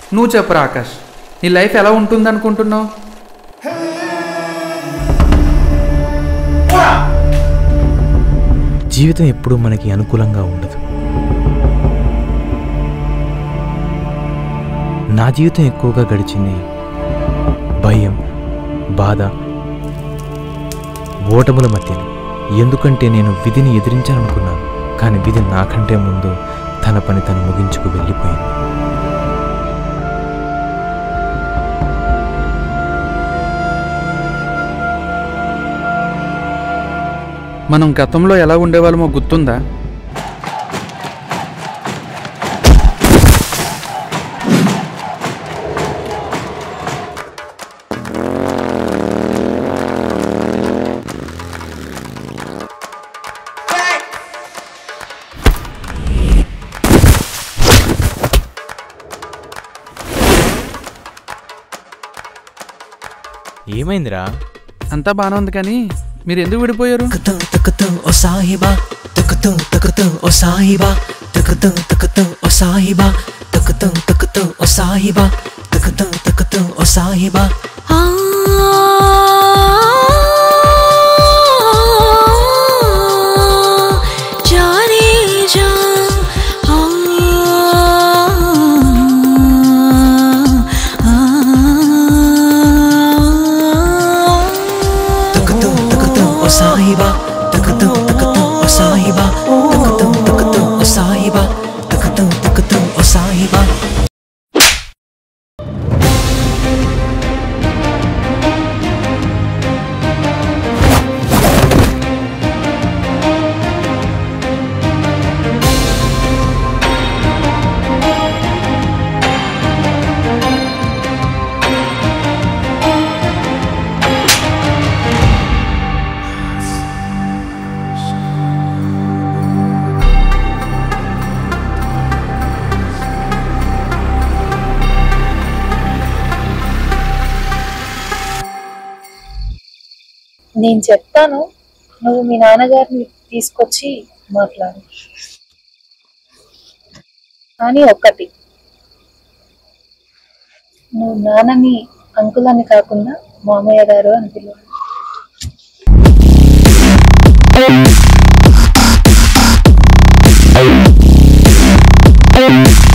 నువ్వు చెప్పరా ఆకాష్ నీ లైఫ్ ఎలా ఉంటుంది అనుకుంటున్నావు జీవితం ఎప్పుడూ మనకి అనుకూలంగా ఉండదు నా జీవితం ఎక్కువగా గడిచింది భయం బాధ ఓటముల మధ్యన ఎందుకంటే నేను విధిని ఎదిరించాలనుకున్నాను కానీ విధి నాకంటే ముందు తన పని తను ముగించుకు వెళ్ళిపోయింది మనం గతంలో ఎలా ఉండేవాళ్ళమో గుర్తుందా ఏమైందిరా అంతా బాగానే ఉంది కానీ మీరు ఎందుకు విడిపోయారు తుకుతూ తుకుతూ ఓ సాహిబా తుకుతూ తుకుతూ ఓ సాహిబా తుకుతూ తుకుతూ ఓ సాహిబా తుకుతూ తుకుతూ ఓ సాహిబా తుకుతూ తుకుతూ ఓ సాహిబా ఆ జానే జా ఆ తుకుతూ తుకుతూ ఓ సాహిబా తుకుతూ తుకుతూ ఓ సాహిబా తుకుతూ తుకుతూ ఓ సాహిబా తుకుతూ తుకుతూ ఓ సాహిబా నేను చెప్తాను నువ్వు మీ నాన్నగారిని తీసుకొచ్చి మాట్లాడు కానీ ఒక్కటి నువ్వు నాన్నని అంకుల్ అని కాకుండా మామయ్య గారు అని పిలవాలి Thank you.